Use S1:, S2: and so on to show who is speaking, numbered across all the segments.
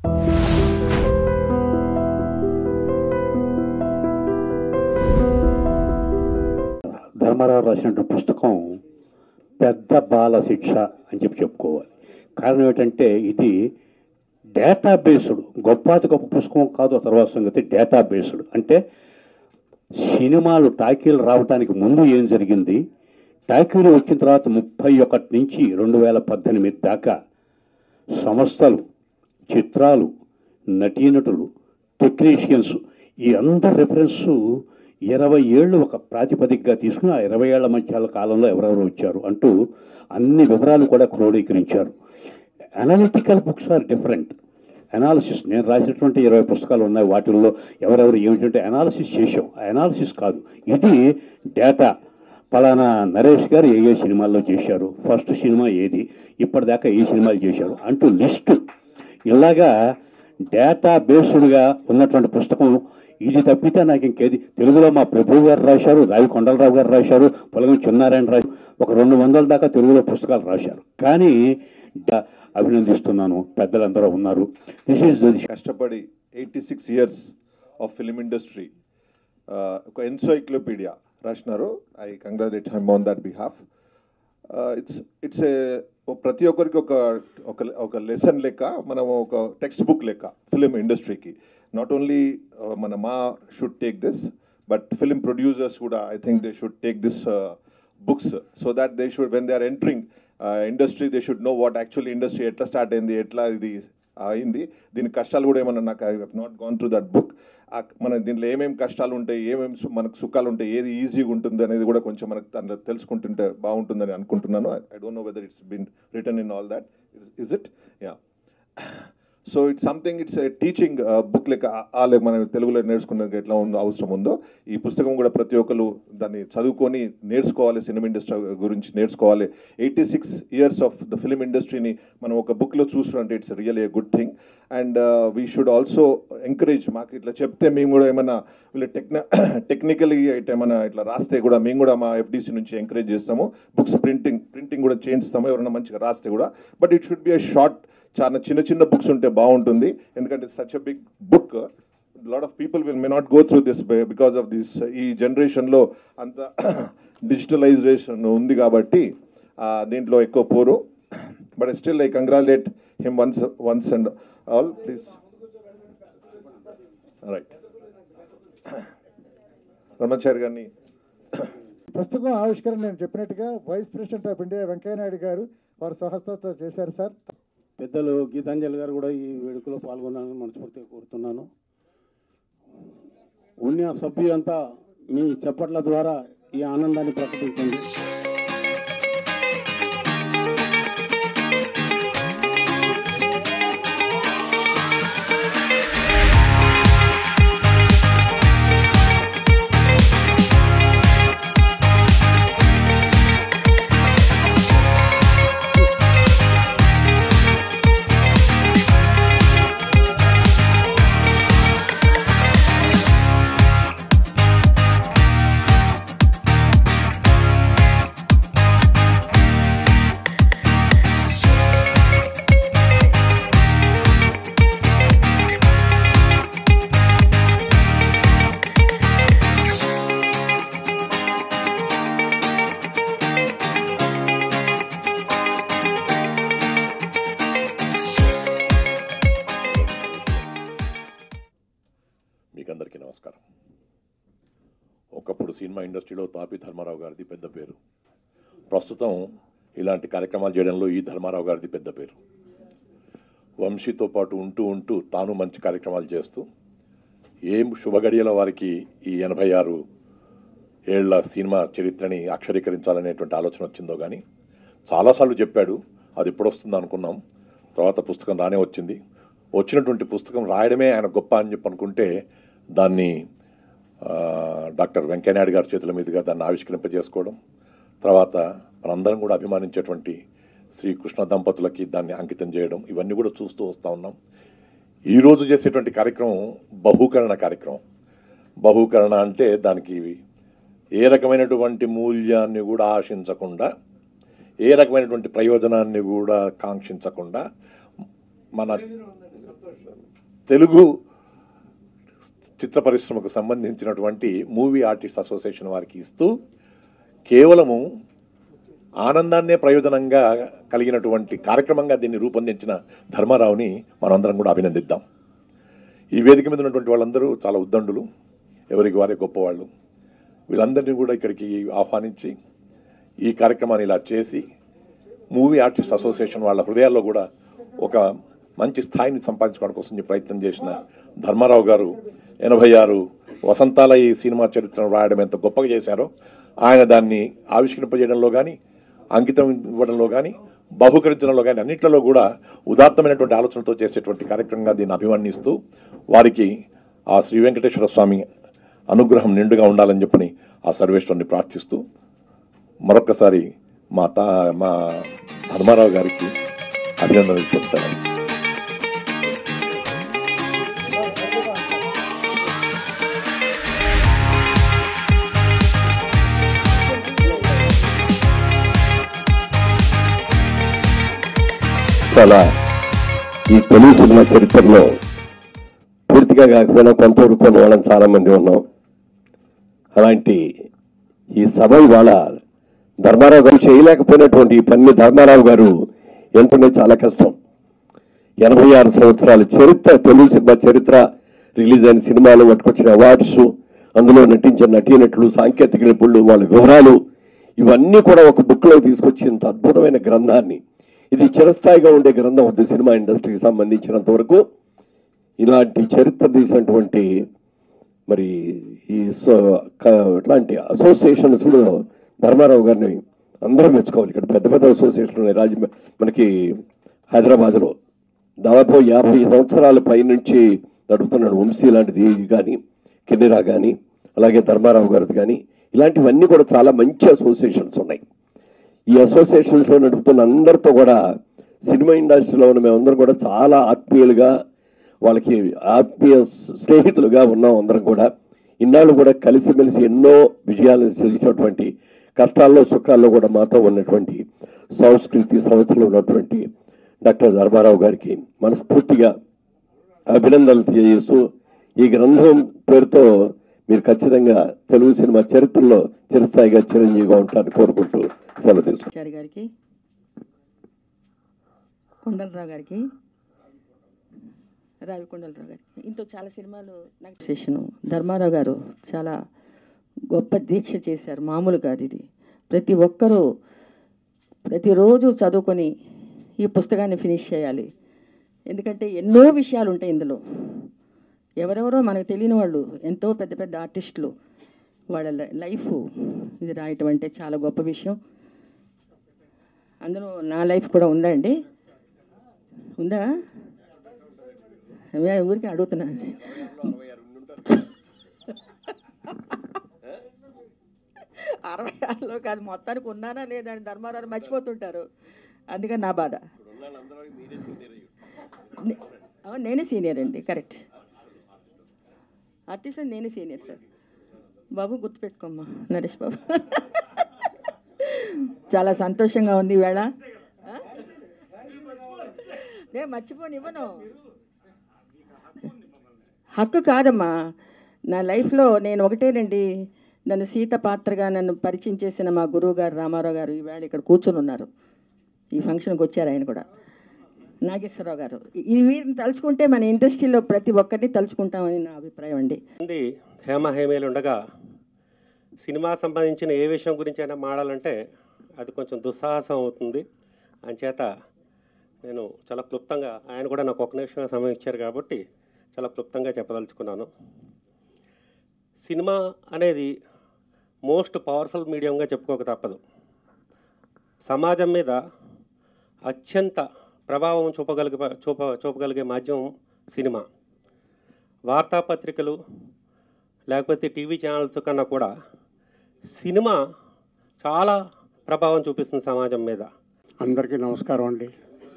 S1: ధర్మారావు రాసినటువంటి పుస్తకం పెద్ద బాల శిక్ష అని చెప్పి చెప్పుకోవాలి కారణం ఏంటంటే ఇది డేటా బేస్డ్ గొప్పది గొప్ప పుస్తకం కాదు ఆ తర్వాత సంగతి డేటా బేస్డ్ అంటే సినిమాలు టాకీలు రావడానికి ముందు ఏం జరిగింది టాకీలు వచ్చిన తర్వాత ముప్పై ఒకటి నుంచి రెండు వేల పద్దెనిమిది దాకా సంస్థలు చిత్రాలు నటీనటులు టెక్నీషియన్స్ ఈ అందరి రెఫరెన్స్ ఇరవై ఏళ్ళు ఒక ప్రాతిపదికగా తీసుకుని ఆ ఇరవై ఏళ్ల మధ్యాల కాలంలో ఎవరెవరు వచ్చారు అంటూ అన్ని వివరాలు కూడా క్రోడీకరించారు analytical books or different analysis నేను రాసినటువంటి ఇరవై పుస్తకాలు ఉన్నాయి వాటిల్లో ఎవరెవరు ఏమిటంటే అనాలిసిస్ చేసాం ఆ అనాలిసిస్ కాదు ఇది డేటా పలానా నరేష్ గారు ఏ ఏ సినిమాల్లో చేశారు ఫస్ట్ సినిమా ఏది ఇప్పటిదాకా ఏ సినిమాలు చేశారు అంటూ లిస్టు ఇలాగా డేటా బేస్డ్గా ఉన్నటువంటి పుస్తకం ఇది తప్పితే నాకు ఇంకేది తెలుగులో మా ప్రభు గారు రాశారు రావి కొండలరావు గారు రాశారు పొలగం చిన్నారాయణ రాశారు ఒక రెండు వందల దాకా తెలుగులో పుస్తకాలు రాశారు కానీ డ- అభినందిస్తున్నాను పెద్దలందరూ ఉన్నారు దిస్ ఈజ్
S2: కష్టపడి eighty six years of film industry ఒక ఎన్సైక్లోపీడియా రాసినారు I congratulate him on that behalf it's it's a ప్రతి ఒక్కరికి ఒక ఒక ఒక లెసన్ లెక్క మనం ఒక టెక్స్ట్ బుక్ లెక్క ఫిలిం ఇండస్ట్రీకి నాట్ ఓన్లీ మన మా should take this but film producers కూడా I think they should take this books so that they should when they are entering industry they should know what actually industry ఎట్లా start అయింది ఎట్లా ఇది అయింది దీని కష్టాలు కూడా ఏమన్నా నాకు I have not gone through that book మన దీంట్లో ఏమేమి కష్టాలు ఉంటాయి ఏమేమి సు- మనకు సుఖాలు ఉంటాయి ఏది ఈజీగా ఉంటుంది అనేది కూడా కొంచెం మనకు దాంట్లో తెలుసుకుంటుంటే బాగుంటుందని అనుకుంటున్నాను I don't know whether it's been return in all that is it yeah so it's something it's teaching book లెక్క ఆ మనం తెలుగులో నేర్చుకున్నది ఎట్లా ఉందో అవసరం ఉందో ఈ పుస్తకం కూడా ప్రతి ఒక్కరు దాన్ని చదువుకొని నేర్చుకోవాలి సినిమా ఇండస్ట్రీ గురించి నేర్చుకోవాలి eighty six years of the film ఇండస్ట్రీని మనం ఒక బుక్లో చూస్తుంటే it's real a good thing and we should also encourage మాకు ఇట్లా చెప్తే మేము కూడా ఏమైనా వీళ్ళు టెక్న టెక్నికలీ ఇట్ ఏమైనా ఇట్లా రాస్తే కూడా మేము కూడా మా ఎఫ్డీసీ నుంచి ఎంకరేజ్ చేస్తాము బుక్స్ ప్రింటింగ్ ప్రింటింగ్ కూడా చేయిస్తాము ఎవరైనా మంచిగా రాస్తే కూడా but it should be a short చాలా చిన్న చిన్న బుక్స్ ఉంటే బాగుంటుంది ఎందుకంటే such a big book lot of people will may not go through this because of this ఈ జనరేషన్లో అంత డిజిటలైజేషన్ ఉంది కాబట్టి ఆ, దీంట్లో ఎక్కువ పోరు but still I congratulate him once once and all please right Ramanachari గారిని
S3: పుస్తకం ఆవిష్కరణ నేను చెప్పినట్టుగా vice president of India Venkaiah Naidu గారు వారు స్వహస్తతో చేశారు సార్
S4: పెద్దలు గీతాంజలి గారు కూడా ఈ వేడుకలో పాల్గొనాలని మనస్ఫూర్తిగా కోరుతున్నాను ఉన్న సభ్యులంతా మీ చప్పట్ల ద్వారా ఈ ఆనందాన్ని ప్రకటించండి
S5: మీకందరికీ నమస్కారం ఒకప్పుడు సినిమా ఇండస్ట్రీలో తాపి ధర్మారావు గారిది పెద్ద పేరు ప్రస్తుతం ఇలాంటి కార్యక్రమాలు చేయడంలో ఈ ధర్మారావు గారిది పెద్ద పేరు వంశీతో పాటు ఉంటూ ఉంటూ తాను మంచి కార్యక్రమాలు చేస్తూ ఏం శుభగడియల వారికి ఈ ఎనభై ఆరు ఏళ్ల సినిమా చరిత్రని అక్షరీకరించాలనేటువంటి ఆలోచన వచ్చిందో కానీ చాలాసార్లు చెప్పాడు అది ఎప్పుడు వస్తుందో అనుకున్నాం తర్వాత పుస్తకం రానే వచ్చింది వచ్చినటువంటి పుస్తకం రాయడమే ఆయన గొప్ప అని చెప్పి అనుకుంటే దాన్ని ఆ, డాక్టర్ వెంకయ్యనాయుడు గారి చేతుల మీదుగా దాన్ని ఆవిష్కరింపజేసుకోవడం తర్వాత మనందరం కూడా అభిమానించేటువంటి శ్రీ కృష్ణ దంపతులకి దాన్ని అంకితం చేయడం ఇవన్నీ కూడా చూస్తూ వస్తూ ఉన్నాం ఈరోజు చేసేటువంటి కార్యక్రమం బహుకరణ కార్యక్రమం బహుకరణ అంటే దానికి ఏ రకమైనటువంటి మూల్యాన్ని కూడా ఆశించకుండా ఏ రకమైనటువంటి ప్రయోజనాన్ని కూడా కాంక్షించకుండా మన తెలుగు చిత్ర పరిశ్రమకు సంబంధించినటువంటి మూవీ ఆర్టిస్ట్ అసోసియేషన్ వారికి ఇస్తూ కేవలము ఆనందాన్నే ప్రయోజనంగా కలిగినటువంటి కార్యక్రమంగా దీన్ని రూపొందించిన ధర్మారావుని మనందరం కూడా అభినందిద్దాం ఈ వేదిక మీద ఉన్నటువంటి వాళ్ళందరూ చాలా ఉద్దండులు ఎవరికి వారే గొప్పవాళ్ళు వీళ్ళందరినీ కూడా ఇక్కడికి ఆహ్వానించి ఈ కార్యక్రమాన్ని ఇలా చేసి మూవీ ఆర్టిస్ట్ అసోసియేషన్ వాళ్ళ హృదయాల్లో కూడా ఒక మంచి స్థాయిని సంపాదించుకోవడం కోసం ఈ ప్రయత్నం చేసిన ధర్మారావు గారు ఎనభై ఆరు వసంతాల ఈ సినిమా చరిత్రను రాయడం ఎంత గొప్పగా చేశారో ఆయన దాన్ని ఆవిష్కరింపజేయడంలో కానీ అంకితం ఇవ్వడంలో కానీ బహుకరించడంలో కానీ అన్నింటిలో కూడా ఉదాత్తమైనటువంటి ఆలోచనతో చేసేటువంటి కార్యక్రమంగా దీన్ని అభివర్ణిస్తూ వారికి ఆ శ్రీ వెంకటేశ్వర స్వామి అనుగ్రహం నిండుగా ఉండాలని చెప్పని ఆ సర్వేశ్వరుని ప్రార్థిస్తూ మరొక్కసారి మా తా మా ధర్మారావు గారికి అభినందనలు చెప్తాను
S6: చాలా ఈ తెలుగు సినిమా చరిత్రలో పూర్తిగా కాకపోయినా కొంతవరకు కొన్ని వాళ్ళని చాలా మంది ఉన్నాం అలాంటి ఈ సభ ఇవాళ ధర్మారావు గారు చేయలేకపోయినటువంటి ఈ పని ధర్మారావు గారు ఎంతనే చాలా కష్టం ఎనభై ఆరు సంవత్సరాల చరిత్ర తెలుగు సినిమా చరిత్ర రిలీజ్ అయిన సినిమాలు పట్టుకొచ్చిన అవార్డ్స్ అందులో నటించిన నటీనటులు సాంకేతిక నిపుణులు వాళ్ళ వివరాలు ఇవన్నీ కూడా ఒక బుక్లో తీసుకొచ్చి ఇంత అద్భుతమైన గ్రంథాన్ని ఇది చిరస్థాయిగా ఉండే గ్రంథం ఉంది సినిమా ఇండస్ట్రీకి సంబంధించినంత వరకు ఇలాంటి చరిత్ర తీసినటువంటి మరి ఈ సో- క- ఇట్లాంటి అసోసియేషన్స్లో ధర్మారావు గారిని అందరం మెచ్చుకోవాలి ఇక్కడ పెద్ద పెద్ద అసోసియేషన్ ఉన్నాయి రాజ మనకి హైదరాబాద్లో దాదాపు యాభై సంవత్సరాల పైనుంచి నడుపుతున్నాడు వంశీ లాంటిది కానీ కెనెరా కానీ అలాగే ధర్మారావు గారిది కానీ ఇలాంటివన్నీ కూడా చాలా మంచి అసోసియేషన్స్ ఉన్నాయి ఈ అసోసియేషన్స్లో నడుపుతున్న అందరితో కూడా సినిమా ఇండస్ట్రీలో ఉన్న మేమందరం కూడా చాలా ఆత్మీయులుగా వాళ్ళకి ఆత్మీయ స్నేహితులుగా ఉన్నాం అందరం కూడా ఇన్నాళ్ళు కూడా కలిసిమెలిసి ఎన్నో విజయాలను చేసినటువంటి కష్టాల్లో సుఖాల్లో కూడా మాతో ఉన్నటువంటి సంస్కృతి సంవత్సరంలో ఉన్నటువంటి డాక్టర్ ధర్మారావు గారికి మనస్ఫూర్తిగా అభినందనలు తెలియజేస్తూ ఈ గ్రంథం పేరుతో మీరు ఖచ్చితంగా తెలుగు సినిమా చరిత్రలో చిరస్థాయిగా చిరంజీవిగా ఉంటారని కోరుకుంటూ సెలవు తీసుకుంటాను
S7: చారి గారికి కొండలరావు గారికి రావి కొండలరావు గారికి ఇంతో చాలా సినిమాలు నాకు చేసాను ధర్మారావు గారు చాలా గొప్ప దీక్ష చేశారు మామూలు కాదు ఇది ప్రతి ఒక్కరూ ప్రతిరోజు చదువుకొని ఈ పుస్తకాన్ని ఫినిష్ చేయాలి ఎందుకంటే ఎన్నో విషయాలు ఉంటాయి ఇందులో ఎవరెవరో మనకు తెలియని వాళ్ళు ఎంతో పెద్ద పెద్ద ఆర్టిస్టులు వాళ్ళ లై- లైఫ్ ఇది రాయటం అంటే చాలా గొప్ప విషయం అందులో నా లైఫ్ కూడా ఉందా అండి ఉందా ఏ, ఊరికే అడుగుతున్నా అరవై ఆరులో కాదు మొత్తానికి ఉన్నానా లేదా అని ధర్మారావు మర్చిపోతుంటారు అందుకని నా బాధ నే- అవును, నేనే సీనియర్ అండి కరెక్ట్ ఆర్టిస్ట్ నేనే సీనియర్ సార్ బాబు గుర్తుపెట్టుకోమ్మా నరేష్ బాబు చాలా సంతోషంగా ఉంది ఈవేళ ఆ? నేను మర్చిపోని ఇవ్వను హక్కు కాదమ్మా నా లైఫ్లో నేను ఒకటేనండి నన్ను సీత పాత్రగా నన్ను పరిచయం చేసిన మా గురువు గారు రామారావు గారు ఈవేళ ఇక్కడ కూర్చొని ఉన్నారు ఈ ఫంక్షన్కి వచ్చారు ఆయన కూడా నాగేశ్వరరావు గారు ఈ వీరిని తలుచుకుంటే మన ఇండస్ట్రీలో ప్రతి ఒక్కరిని తలుచుకుంటామని నా అభిప్రాయం అండి
S8: ఉంది హేమ హేమేలు ఉండగా సినిమా సంబంధించిన ఏ విషయం గురించి అయినా మాడాలంటే అది కొంచెం దుస్సాహసం అవుతుంది అంచేత నేను చాలా క్లుప్తంగా ఆయన కూడా నాకు ఒక నిమిషమే సమయం ఇచ్చారు కాబట్టి చాలా క్లుప్తంగా చెప్పదలుచుకున్నాను సినిమా అనేది మోస్ట్ పవర్ఫుల్ మీడియంగా చెప్పుకోక తప్పదు సమాజం మీద అత్యంత ప్రభావం చూపగలిగే చూప చూపగలిగే మాధ్యమం సినిమా వార్తాపత్రికలు లేకపోతే టీవీ ఛానల్స్ కన్నా కూడా సినిమా చాలా ప్రభావం చూపిస్తుంది సమాజం మీద
S9: అందరికీ నమస్కారం అండి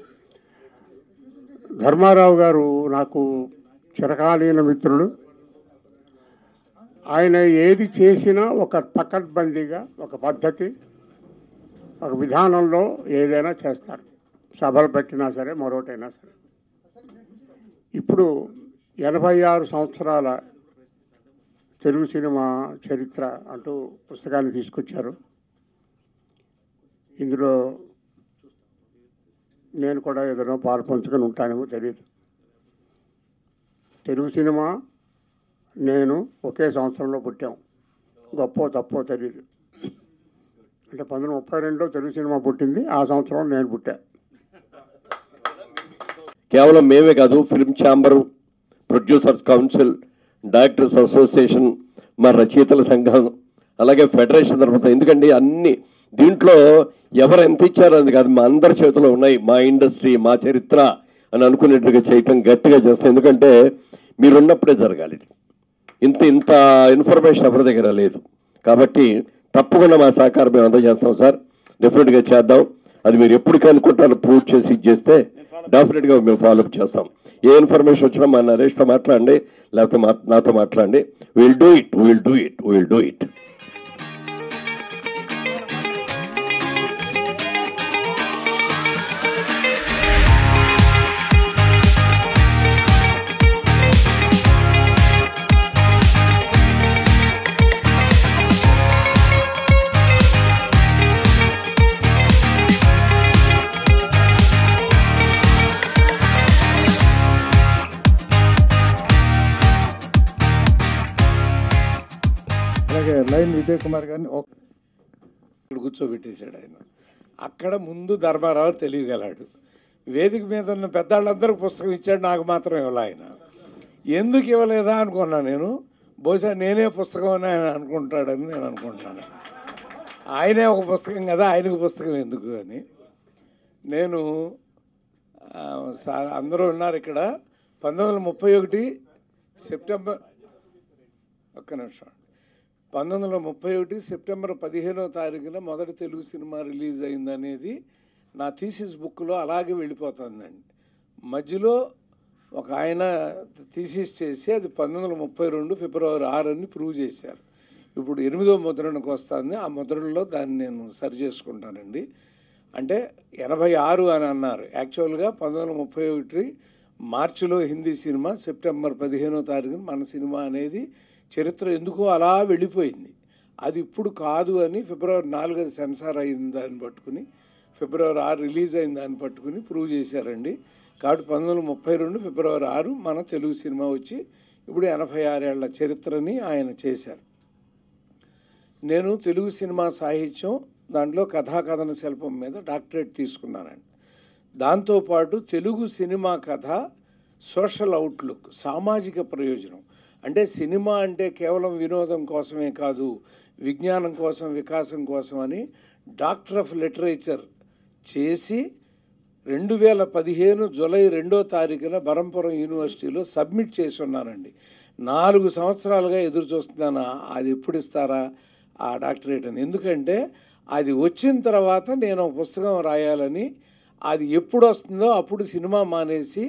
S9: ధర్మారావు గారు నాకు చిరకాలీన మిత్రుడు ఆయన ఏది చేసినా ఒక పకడ్బందీగా ఒక పద్ధతి ఒక విధానంలో ఏదైనా చేస్తారు సభలు పెట్టినా సరే మరొకటైనా సరే ఇప్పుడు ఎనభై ఆరు సంవత్సరాల తెలుగు సినిమా చరిత్ర అంటూ పుస్తకాన్ని తీసుకొచ్చారు ఇందులో నేను కూడా ఏదైనా పాలు పంచుకొని ఉంటానేమో తెలియదు తెలుగు సినిమా నేను ఒకే సంవత్సరంలో పుట్టాం గొప్ప తప్పో తెలియదు అంటే పంతొమ్మిది ముప్పై రెండులో తెలుగు సినిమా పుట్టింది ఆ సంవత్సరం నేను పుట్టా
S6: కేవలం మేమే కాదు film chamber producers council directors association మా రచయితల సంఘం అలాగే ఫెడరేషన్ తరఫున ఎందుకంటే అన్ని దీంట్లో ఎవరు ఎంత ఇచ్చారో అది కాదు మా అందరి చేతిలో ఉన్నాయి మా ఇండస్ట్రీ మా చరిత్ర అని అనుకునేట్టుగా చేయటం గట్టిగా చేస్తాం ఎందుకంటే మీరున్నప్పుడే జరగాలి ఇది ఇంత ఇంత ఇన్ఫర్మేషన్ ఎవరి దగ్గర లేదు కాబట్టి తప్పకుండా మా సహకారం మేము అందజేస్తాం సార్ డెఫినెట్గా చేద్దాం అది మీరు ఎప్పటికీ అనుకుంటారో ప్రూవ్ చేసి ఇది చేస్తే డెఫినెట్గా మేము ఫాలోఅప్ చేస్తాం ఏ ఇన్ఫర్మేషన్ వచ్చినా మా నరేష్తో మాట్లాడండి లేకపోతే మా నాతో మాట్లాడండి will do it will do it will do it
S3: అలాగే లైన్ విజయ్ కుమార్ గారిని ఒక
S10: ఇక్కడ కూర్చోబెట్టేశాడు ఆయన అక్కడ ముందు ధర్మారావు తెలియగలాడు వేదిక మీద ఉన్న పెద్దాళ్ళందరూ పుస్తకం ఇచ్చాడు నాకు మాత్రం ఇవ్వలే ఆయన ఎందుకు ఇవ్వలేదా అనుకున్నా నేను బహుశా నేనే పుస్తకం అని ఆయన అనుకుంటాడని నేను అనుకుంటున్నాను ఆయనే ఒక పుస్తకం కదా ఆయనకు పుస్తకం ఎందుకు అని నేను ఆ, సా- అందరూ ఉన్నారు ఇక్కడ పంతొమ్మిది వందల ముప్పై ఒకటి సెప్టెంబర్ ఒక్క నిమిషం పంతొమ్మిది వందల ముప్పై ఒకటి సెప్టెంబర్ పదిహేనవ తారీఖున మొదటి తెలుగు సినిమా రిలీజ్ అయిందనేది నా థీసిస్ బుక్లో అలాగే వెళ్ళిపోతుందండి మధ్యలో ఒక ఆయన థీసిస్ చేసి అది పంతొమ్మిది వందల ముప్పై రెండు ఫిబ్రవరి ఆరు అని ప్రూవ్ చేశారు ఇప్పుడు ఎనిమిదో ముద్రణకు వస్తుంది ఆ ముద్రణలో దాన్ని నేను సరి చేసుకుంటానండి అంటే ఎనభై ఆరు అని అన్నారు యాక్చువల్గా పంతొమ్మిది వందల ముప్పై ఒకటి మార్చిలో హిందీ సినిమా సెప్టెంబర్ పదిహేనో తారీఖున మన సినిమా అనేది చరిత్ర ఎందుకో అలా వెళ్ళిపోయింది అది ఇప్పుడు కాదు అని ఫిబ్రవరి నాలుగు అది సెన్సార్ అయిన దాన్ని పట్టుకుని ఫిబ్రవరి ఆరు రిలీజ్ అయిన దాన్ని పట్టుకుని ప్రూవ్ చేశారండి కాబట్టి పంతొమ్మిది వందల ముప్పై రెండు ఫిబ్రవరి ఆరు మన తెలుగు సినిమా వచ్చి ఇప్పుడు ఎనభై ఆరేళ్ల చరిత్రని ఆయన చేశారు నేను తెలుగు సినిమా సాహిత్యం దాంట్లో కథాకథన శిల్పం మీద డాక్టరేట్ తీసుకున్నానండి దాంతోపాటు తెలుగు సినిమా కథ సోషల్ అవుట్లుక్ సామాజిక ప్రయోజనం అంటే సినిమా అంటే కేవలం వినోదం కోసమే కాదు విజ్ఞానం కోసం వికాసం కోసం అని డాక్టర్ ఆఫ్ లిటరేచర్ చేసి రెండు వేల పదిహేను జూలై రెండో తారీఖున బరంపురం యూనివర్సిటీలో సబ్మిట్ చేసి ఉన్నానండి నాలుగు సంవత్సరాలుగా ఎదురు చూస్తున్నాను అది ఎప్పుడు ఇస్తారా ఆ డాక్టరేట్ అని ఎందుకంటే అది వచ్చిన తర్వాత నేను ఒక పుస్తకం రాయాలని అది ఎప్పుడు వస్తుందో అప్పుడు సినిమా మానేసి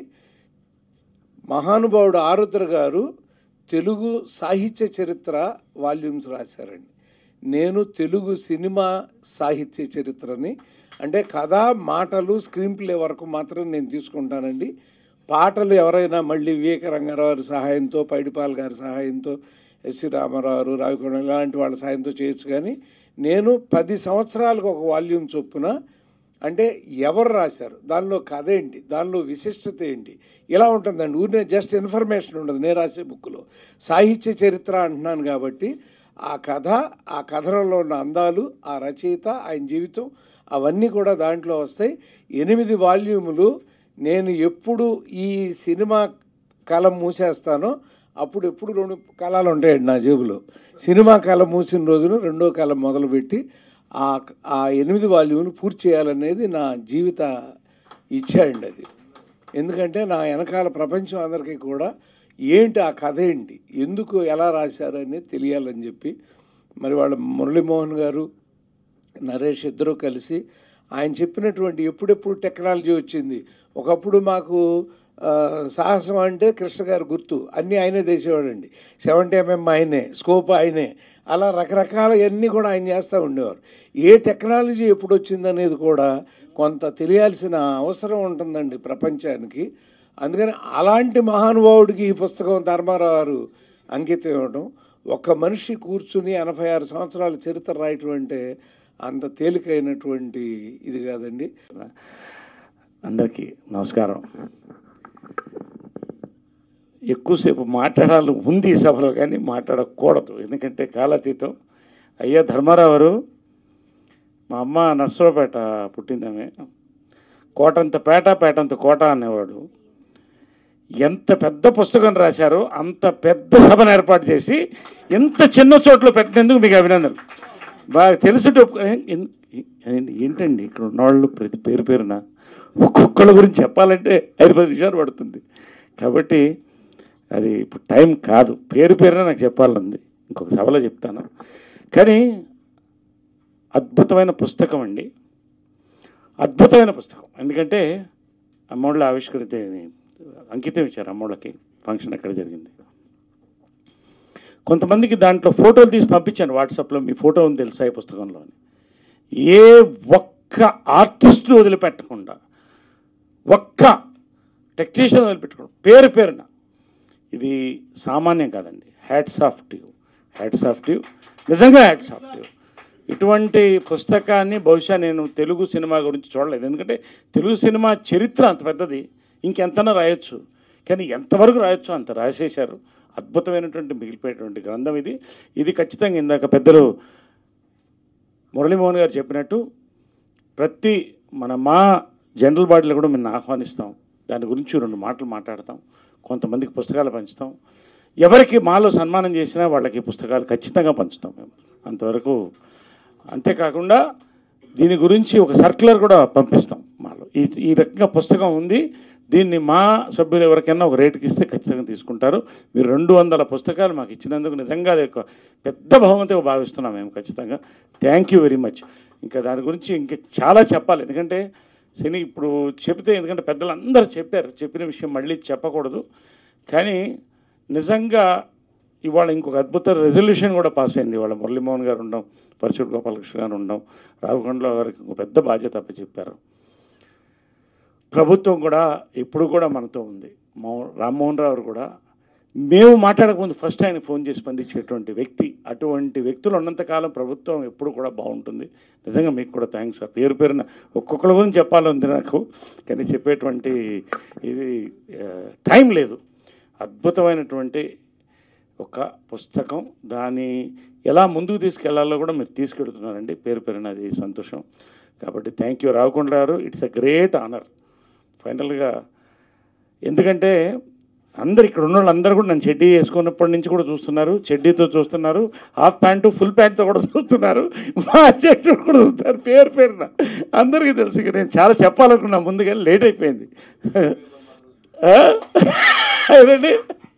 S10: మహానుభావుడు ఆరుద్ర గారు తెలుగు సాహిత్య చరిత్ర వాల్యూమ్స్ రాశారండి నేను తెలుగు సినిమా సాహిత్య చరిత్రని అంటే కథ మాటలు స్క్రీన్ ప్లే వరకు మాత్రం నేను తీసుకుంటానండి పాటలు ఎవరైనా మళ్ళీ వివేక రంగారావు గారి సహాయంతో పైడిపాల్ గారి సహాయంతో ఎస్సి రామారావు రావికొండ ఇలాంటి వాళ్ళ సహాయంతో చేయొచ్చు కానీ నేను పది సంవత్సరాలకు ఒక వాల్యూమ్ చొప్పున అంటే ఎవరు రాశారు దానిలో కథ ఏంటి దానిలో విశిష్టత ఏంటి ఇలా ఉంటుందండి ఊరినే జస్ట్ ఇన్ఫర్మేషన్ ఉండదు నేను రాసే బుక్లో సాహిత్య చరిత్ర అంటున్నాను కాబట్టి ఆ కథ ఆ కథనంలో ఉన్న అందాలు ఆ రచయిత ఆయన జీవితం అవన్నీ కూడా దాంట్లో వస్తాయి ఎనిమిది వాల్యూములు నేను ఎప్పుడు ఈ సినిమా కలం మూసేస్తానో అప్పుడు ఎప్పుడు రెండు కళాలు ఉంటాయండి నా జేబులో సినిమా కళ మూసిన రోజున రెండో కళ మొదలుపెట్టి ఆ ఆ ఎనిమిది వాల్యూములు పూర్తి చేయాలనేది నా జీవిత ఇచ్చాయండి అది ఎందుకంటే నా వెనకాల ప్రపంచం అందరికీ కూడా ఏంటి ఆ కథ ఏంటి ఎందుకు ఎలా రాశారు అనేది తెలియాలని చెప్పి మరి వాళ్ళ మురళీమోహన్ గారు నరేష్ ఇద్దరూ కలిసి ఆయన చెప్పినటువంటి ఎప్పుడెప్పుడు టెక్నాలజీ వచ్చింది ఒకప్పుడు మాకు ఆ, సాహసం అంటే కృష్ణ గారు గుర్తు అన్నీ ఆయనే చేసేవాడండి సెవెంటీ ఎంఎం ఆయనే స్కోప్ ఆయనే అలా రకరకాల అన్నీ కూడా ఆయన చేస్తూ ఉండేవారు ఏ టెక్నాలజీ ఎప్పుడు వచ్చిందనేది కూడా కొంత తెలియాల్సిన అవసరం ఉంటుందండి ప్రపంచానికి అందుకని అలాంటి మహానుభావుడికి ఈ పుస్తకం ధర్మారావు గారు అంకితం ఇవ్వడం ఒక మనిషి కూర్చుని ఎనభై ఆరు సంవత్సరాల చరిత్ర రాయటం అంటే అంత తేలికైనటువంటి ఇది కాదండి
S11: అందరికీ నమస్కారం ఎక్కువసేపు మాట్లాడాలి ఉంది ఈ సభలో కానీ మాట్లాడకూడదు ఎందుకంటే కాలాతీతం అయ్యా ధర్మారావు గారు మా అమ్మ నర్సరావుపేట పుట్టిందామె కోటంత పేట పేటంత కోట అనేవాడు ఎంత పెద్ద పుస్తకం రాశారో అంత పెద్ద సభను ఏర్పాటు చేసి ఎంత చిన్న చోట్ల పెట్టినందుకు మీకు అభినందనలు బాగా తెలుసు ఏంటండి ఇక్కడ ఉన్నవాళ్ళు ప్రతి పేరు పేరున ఒక్కొక్కళ్ళ గురించి చెప్పాలంటే ఐదు పది నిమిషాలు పడుతుంది కాబట్టి అది ఇప్పుడు టైం కాదు పేరు పేరున నాకు చెప్పాలంది ఇంకొక సభలో చెప్తాను కానీ అద్భుతమైన పుస్తకం అండి అద్భుతమైన పుస్తకం ఎందుకంటే అమ్మోళ్ళ ఆవిష్కరిత అంకితం ఇచ్చారు అమ్మోళ్ళకి ఫంక్షన్ ఎక్కడ జరిగింది కొంతమందికి దాంట్లో ఫోటోలు తీసి పంపించాను వాట్సాప్లో మీ ఫోటో ఉంది తెలుసా ఈ పుస్తకంలో అని. ఏ ఒక్క ఆర్టిస్టు వదిలిపెట్టకుండా ఒక్క టెక్నీషియన్ వదిలిపెట్టకుండా పేరు పేరున ఇది సామాన్యం కాదండి hats off to hats off to నిజంగా హ్యాట్స్ ఆఫ్ టు ఇటువంటి పుస్తకాన్ని బహుశా నేను తెలుగు సినిమా గురించి చూడలేదు ఎందుకంటే తెలుగు సినిమా చరిత్ర అంత పెద్దది ఇంకెంతనా రాయొచ్చు కానీ ఎంతవరకు రాయొచ్చు అంత రాసేశారు అద్భుతమైనటువంటి మిగిలిపోయేటువంటి గ్రంథం ఇది ఇది ఖచ్చితంగా ఇందాక పెద్దలు మురళీమోహన్ గారు చెప్పినట్టు ప్రతి మన మా జనరల్ బాడీలో కూడా మేము ఆహ్వానిస్తాం దాని గురించి రెండు మాటలు మాట్లాడతాం కొంతమందికి పుస్తకాలు పంచుతాం ఎవరికి మాలో సన్మానం చేసినా వాళ్ళకి పుస్తకాలు ఖచ్చితంగా పంచుతాం మేము అంతవరకు అంతేకాకుండా దీని గురించి ఒక సర్క్యులర్ కూడా పంపిస్తాం మాలో ఈ ఈ రకంగా పుస్తకం ఉంది దీన్ని మా సభ్యులు ఎవరికైనా ఒక రేటుకి ఇస్తే ఖచ్చితంగా తీసుకుంటారు మీరు రెండు వందల పుస్తకాలు మాకు ఇచ్చినందుకు నిజంగా అది ఒక పెద్ద బహుమతిగా భావిస్తున్నాం మేము ఖచ్చితంగా థ్యాంక్ యూ వెరీ మచ్ ఇంకా దాని గురించి ఇంకా చాలా చెప్పాలి ఎందుకంటే శని ఇప్పుడు చెప్తే ఎందుకంటే పెద్దలు అందరూ చెప్పారు చెప్పిన విషయం మళ్ళీ చెప్పకూడదు కానీ నిజంగా ఇవాళ ఇంకొక అద్భుత రెజల్యూషన్ కూడా పాస్ అయింది ఇవాళ మురళీమోహన్ గారు ఉండడం పరశుడు గోపాలకృష్ణ గారు ఉండడం రాఘకొండలో గారికి ఒక పెద్ద బాధ్యత అప్పచెప్పారు ప్రభుత్వం కూడా ఇప్పుడు కూడా మనతో ఉంది మో రామ్మోహన్ రావు గారు కూడా మేము మాట్లాడకముందు ఫస్ట్ ఆయన ఫోన్ చేసి స్పందించేటువంటి వ్యక్తి అటువంటి వ్యక్తులు ఉన్నంతకాలం ప్రభుత్వం ఎప్పుడు కూడా బాగుంటుంది నిజంగా మీకు కూడా థ్యాంక్స్ ఆ పేరు పేరున ఒక్కొక్కరి గురించి చెప్పాలంది నాకు కానీ చెప్పేటువంటి ఇది ఆ, టైం లేదు అద్భుతమైనటువంటి ఒక పుస్తకం దాన్ని ఎలా ముందుకు తీసుకెళ్లాలో కూడా మీరు తీసుకెడుతున్నారండి పేరు పేరున అది సంతోషం కాబట్టి థ్యాంక్ యూ రావుకొండ గారు ఇట్స్ అ గ్రేట్ ఆనర్ ఫైనల్గా ఎందుకంటే అందరు ఇక్కడ ఉన్న వాళ్ళందరూ కూడా నన్ను చెడ్డీ వేసుకున్నప్పటి నుంచి కూడా చూస్తున్నారు చెడ్డీతో చూస్తున్నారు హాఫ్ ప్యాంటు ఫుల్ ప్యాంట్తో కూడా చూస్తున్నారు మా చెట్టు కూడా చూస్తారు పేరు పేరున అందరికీ తెలుసు ఇక నేను చాలా చెప్పాలనుకున్నా ముందుగా లేట్ అయిపోయింది ఆ? అదండి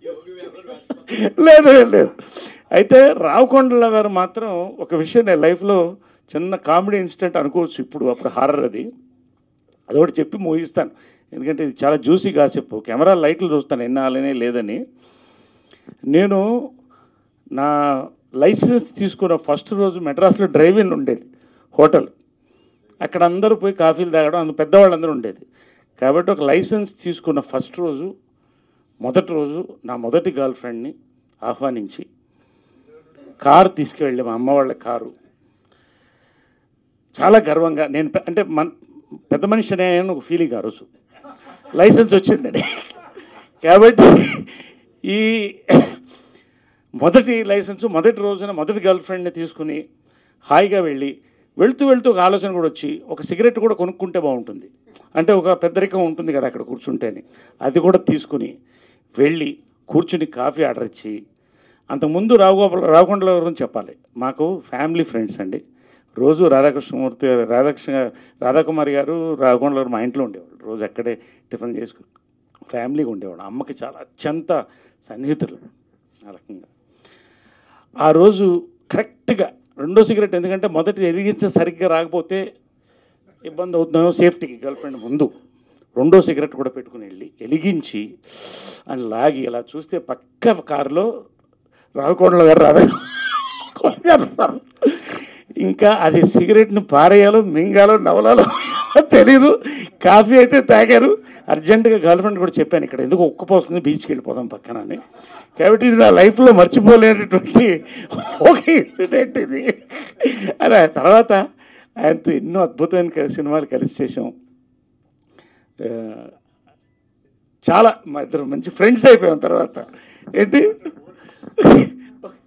S11: లేదు లేదు లేదు అయితే రావుకొండల గారు మాత్రం ఒక విషయం నేను లైఫ్లో చిన్న కామెడీ ఇన్సిడెంట్ అనుకోవచ్చు ఇప్పుడు అప్పుడు హారర్ అది అదొకటి చెప్పి ముగిస్తాను ఎందుకంటే ఇది చాలా జ్యూసీ గాసిప్ కెమెరా లైట్లు చూస్తాను ఎన్నాళ్ళనే లేదని నేను నా లైసెన్స్ తీసుకున్న ఫస్ట్ రోజు మెడ్రాస్లో డ్రైవింగ్ ఉండేది హోటల్ అక్కడ అందరూ పోయి కాఫీలు తాగడం అందు పెద్దవాళ్ళందరూ ఉండేది కాబట్టి ఒక లైసెన్స్ తీసుకున్న ఫస్ట్ రోజు మొదటి రోజు నా మొదటి గర్ల్ ఫ్రెండ్ని ఆహ్వానించి కారు తీసుకువెళ్ళి మా అమ్మ వాళ్ళ కారు చాలా గర్వంగా నేను పె- అంటే మన పెద్ద మనిషి అనే ఒక ఫీలింగ్ ఆ రోజు లైసెన్స్ వచ్చిందని కాబట్టి ఈ మొదటి లైసెన్స్ మొదటి రోజున మొదటి గర్ల్ ఫ్రెండ్ని తీసుకుని హాయిగా వెళ్ళి వెళ్తూ వెళ్తూ ఒక ఆలోచన కూడా వచ్చి ఒక సిగరెట్ కూడా కొనుక్కుంటే బాగుంటుంది అంటే ఒక పెద్దరికం ఉంటుంది కదా అక్కడ కూర్చుంటేనే అది కూడా తీసుకుని వెళ్ళి కూర్చుని కాఫీ ఆర్డర్ ఇచ్చి అంతకుముందు రావుగోపాల రావుకొండల గురించి చెప్పాలి మాకు ఫ్యామిలీ ఫ్రెండ్స్ అండి రోజు రాధాకృష్ణమూర్తి గారు రాధాకృష్ణ రాధాకుమారి గారు రాఘకొండల గారు మా ఇంట్లో ఉండేవాళ్ళు రోజు అక్కడే టిఫిన్ చేసుకుని ఫ్యామిలీగా ఉండేవాడు అమ్మకి చాలా అత్యంత సన్నిహితులు ఆ రకంగా ఆ రోజు కరెక్ట్గా రెండో సిగరెట్ ఎందుకంటే మొదటి ఎదిగించ సరిగ్గా రాకపోతే ఇబ్బంది అవుతుందో సేఫ్టీకి గర్ల్ ఫ్రెండ్ ముందు రెండో సిగరెట్ కూడా పెట్టుకుని వెళ్ళి వెలిగించి అని లాగి ఇలా చూస్తే పక్క కారులో రావుకోండల గారు రాధా గారు ఉన్నారు. ఇంకా అది సిగరెట్ని పారేయాలో మింగాలో నవలాలో తెలీదు కాఫీ అయితే తాగారు అర్జెంటుగా గర్ల్ ఫ్రెండ్ కూడా చెప్పాను ఇక్కడ ఎందుకు ఒక్క పోసుకుని బీచ్కి వెళ్ళిపోదాం పక్కన అని కాబట్టి ఇది నా లైఫ్లో మర్చిపోలేనటువంటి ఒక ఇన్సిడెంట్ ఇది అదే తర్వాత ఆయనతో ఎన్నో అద్భుతమైన క- సినిమాలు కలిసి చేసాం ఆ, చాలా మా ఇద్దరు మంచి ఫ్రెండ్స్ అయిపోయాం తర్వాత ఏంటి